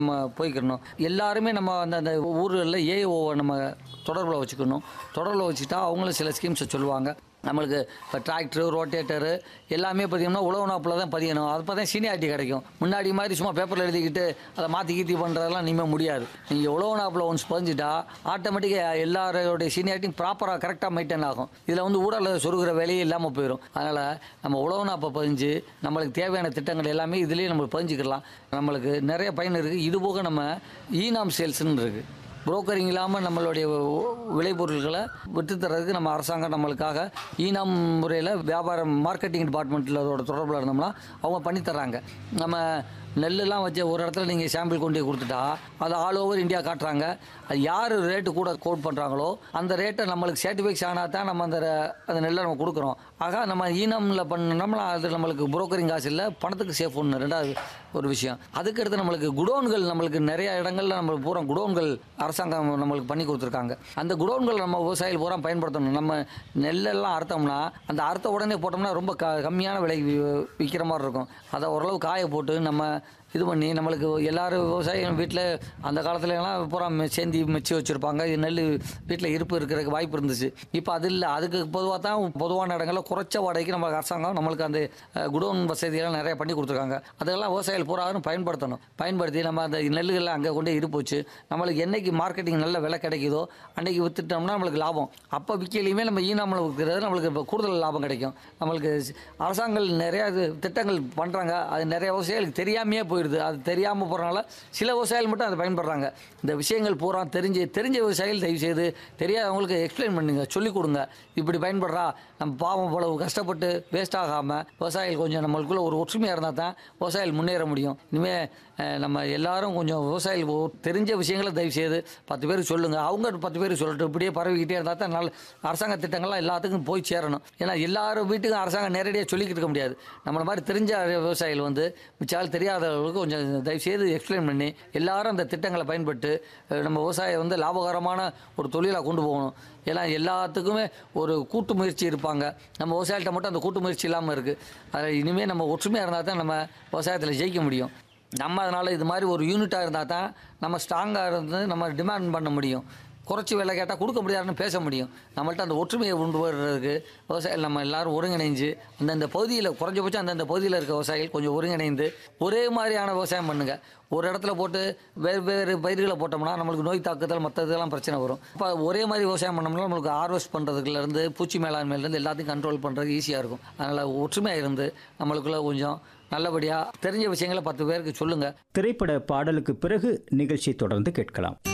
நம்ம போய்க்கிறணும் எல்லாருமே நம்ம அந்த அந்த ஊர்களில் ஏஓவை நம்ம தொடர்பில் வச்சுக்கணும் தொடர்பில் வச்சுட்டா அவங்களும் சில ஸ்கீம்ஸை சொல்லுவாங்க நம்மளுக்கு இப்போ டிராக்டரு ரோட்டேட்டரு எல்லாமே பார்த்தீங்கன்னா உழவு நாப்பில் தான் பதியணும் அது பார்த்தா சீனியாரிட்டி கிடைக்கும் முன்னாடி மாதிரி சும்மா பேப்பரில் எழுதிக்கிட்டு அதை மாற்றி கீத்தி பண்ணுறதெல்லாம் இனிமேல் முடியாது நீங்கள் உழவு நாப்பில் ஒன்ஸ் பதிஞ்சிட்டா ஆட்டோமேட்டிக்காக எல்லாரோடைய சீனியாரிட்டியும் ப்ராப்பராக கரெக்டாக மெயின்டைன் ஆகும் இதில் வந்து ஊடலில் சொருகிற வேலையே இல்லாமல் போயிடும் அதனால் நம்ம உழவு நாப்பை பதிஞ்சு நம்மளுக்கு தேவையான திட்டங்கள் எல்லாமே இதுலேயே நம்ம பதிஞ்சுக்கலாம் நம்மளுக்கு நிறைய பயன் இருக்குது இது போக நம்ம ஈனாம் சேல்ஸ்னு இருக்குது புரோக்கரிங் இல்லாமல் நம்மளுடைய விளைபொருட்களை விற்று தர்றதுக்கு நம்ம அரசாங்கம் நம்மளுக்காக ஈனாம் முறையில் வியாபாரம் மார்க்கெட்டிங் டிபார்ட்மெண்ட்டில் அதோட தொடர்பில் இருந்தோம்னா அவங்க பண்ணி தர்றாங்க நம்ம நெல்லுலாம் வச்சு ஒரு இடத்துல நீங்கள் சாம்பிள் கொண்டு போய் கொடுத்துட்டா அது ஆல் ஓவர் இந்தியா காட்டுறாங்க அது யார் ரேட்டு கூட கோட் பண்ணுறாங்களோ அந்த ரேட்டை நம்மளுக்கு சர்டிஃபிகேட்ஸ் ஆனால் தான் நம்ம அந்த அந்த நெல்லை நம்ம கொடுக்குறோம் ஆக நம்ம ஈனமில் பண்ணோம்னா அது நம்மளுக்கு புரோக்கரிங் காசு இல்லை பணத்துக்கு சேஃப் ஒன்று ரெண்டாவது ஒரு விஷயம் அதுக்கடுத்து நம்மளுக்கு குடோன்கள் நம்மளுக்கு நிறைய இடங்கள்ல நம்மளுக்கு பூரா குடோன்கள் அரசாங்கம் நம்மளுக்கு பண்ணி கொடுத்துருக்காங்க அந்த குடோன்கள் நம்ம விவசாயிகள் பூரா பயன்படுத்தணும் நம்ம நெல்லெல்லாம் அறுத்தோம்னா அந்த அறுத்த உடனே போட்டோம்னா ரொம்ப க கம்மியான விலைக்கு வி- விற்கிற மாதிரி இருக்கும் அதை ஓரளவு காய போட்டு நம்ம இது பண்ணி நம்மளுக்கு எல்லாரும் விவசாயிகள் வீட்டில் அந்த காலத்துல எல்லாம் பூரா மெ- சேந்தி மிச்சு வச்சுருப்பாங்க நெல் வீட்டில் இருப்பு இருக்கிறதுக்கு வாய்ப்பு இருந்துச்சு இப்போ அது இல்லை அதுக்கு பொதுவாக தான் பொதுவான இடங்களில் குறைச்ச வாடகைக்கு நம்ம அரசாங்கம் நம்மளுக்கு அந்த அஹ், குடோன் வசதியெல்லாம் நிறைய பண்ணி கொடுத்துருக்காங்க அதெல்லாம் விவசாயிகள் பூராவும் பயன்படுத்தணும் பயன்படுத்தி நம்ம அந்த நெல்லுகளை அங்கே கொண்டு இருப்பு வச்சு நம்மளுக்கு என்னைக்கு மார்க்கெட்டிங் நல்ல விலை கிடைக்குதோ அன்னைக்கு வித்துட்டோம்னா நம்மளுக்கு லாபம் அப்போ விற்கலையுமே நம்ம ஈனாமல் விற்கிறது நம்மளுக்கு இப்போ கூடுதல் லாபம் கிடைக்கும் நம்மளுக்கு அரசாங்கம் நிறையா இது திட்டங்கள் பண்ணுறாங்க அது நிறைய விவசாயிகளுக்கு தெரியாமையே போயிடுது அது தெரியாமல் போகிறனால சில விவசாயிகள் மட்டும் அதை பயன்படுறாங்க இந்த விஷயங்கள் பூரா தெரிஞ்சு தெரிஞ்ச விவசாயிகள் தயவு செய்து தெரியாதவங்களுக்கு எக்ஸ்பிளைன் பண்ணுங்க சொல்லிக் கொடுங்க இப்படி பயன்படுறா நம்ம பாவம் இவ்வளவு கஷ்டப்பட்டு வேஸ்ட் ஆகாமல் விவசாயிகள் கொஞ்சம் நம்மளுக்குள்ள ஒரு ஒற்றுமையாக இருந்தால் தான் விவசாயிகள் முன்னேற முடியும் இனிமேல் அஹ், நம்ம எல்லாரும் கொஞ்சம் விவசாயிகள் ஒ- தெரிஞ்ச விஷயங்களை தயவு செய்து பத்து பேர் சொல்லுங்கள் அவங்க பத்து பேர் சொல்லட்டும் இப்படியே பரவிக்கிட்டே இருந்தால் தான் நல்ல அரசாங்க திட்டங்கள்லாம் எல்லாத்துக்கும் போய் சேரணும் ஏன்னா எல்லாரும் வீட்டுக்கும் அரசாங்கம் நேரடியாக சொல்லிக்கிட்டு இருக்க முடியாது நம்மள மாதிரி தெரிஞ்ச விவசாயிகள் வந்து மிச்சால் தெரியாதவர்களுக்கு கொஞ்சம் தயவு செய்து எக்ஸ்பிளைன் பண்ணி எல்லாரும் அந்த திட்டங்களை பயன்பட்டு அஹ், நம்ம விவசாயம் வந்து லாபகரமான ஒரு தொழிலாக கொண்டு போகணும் ஏன்னா எல்லாத்துக்குமே ஒரு கூட்டு முயற்சி இருப்பாங்க நம்ம விவசாயிகிட்ட மட்டும் அந்த கூட்டு முயற்சி இல்லாமல் இருக்குது அதில் இனிமேல் நம்ம ஒற்றுமையாக இருந்தால் தான் நம்ம விவசாயத்தில் ஜெயிக்க முடியும் நம்ம அதனால் இது மாதிரி ஒரு யூனிட்டாக இருந்தால் தான் நம்ம ஸ்ட்ராங்காக இருந்து நம்ம டிமாண்ட் பண்ண முடியும் குறைச்சி விலை கேட்டால் கொடுக்க முடியாதுன்னு பேச முடியும் நம்மள்ட்ட அந்த ஒற்றுமையை கொண்டு வர்றதுக்கு விவசாயிகள் நம்ம எல்லாரும் ஒருங்கிணைஞ்சு அந்தந்த பகுதியில் குறைஞ்சபட்சம் அந்தந்த பகுதியில் இருக்க விவசாயிகள் கொஞ்சம் ஒருங்கிணைந்து ஒரே மாதிரியான விவசாயம் பண்ணுங்க ஒரு இடத்துல போட்டு வேறு வேறு பயிர்களை போட்டோம்னா நம்மளுக்கு நோய் தாக்குதல் மற்ற இதெல்லாம் பிரச்சனை வரும் இப்போ ஒரே மாதிரி விவசாயம் பண்ணோம்னா நம்மளுக்கு ஹார்வெஸ்ட் பண்ணுறதுலேருந்து பூச்சி மேலாண்மையிலேருந்து எல்லாத்தையும் கண்ட்ரோல் பண்ணுறதுக்கு ஈஸியாக இருக்கும் அதனால் ஒற்றுமையாக இருந்து நம்மளுக்குள்ள கொஞ்சம் நல்லபடியாக தெரிஞ்ச விஷயங்களை பத்து பேருக்கு சொல்லுங்கள் திரைப்பட பாடலுக்கு பிறகு நிகழ்ச்சி தொடர்ந்து கேட்கலாம்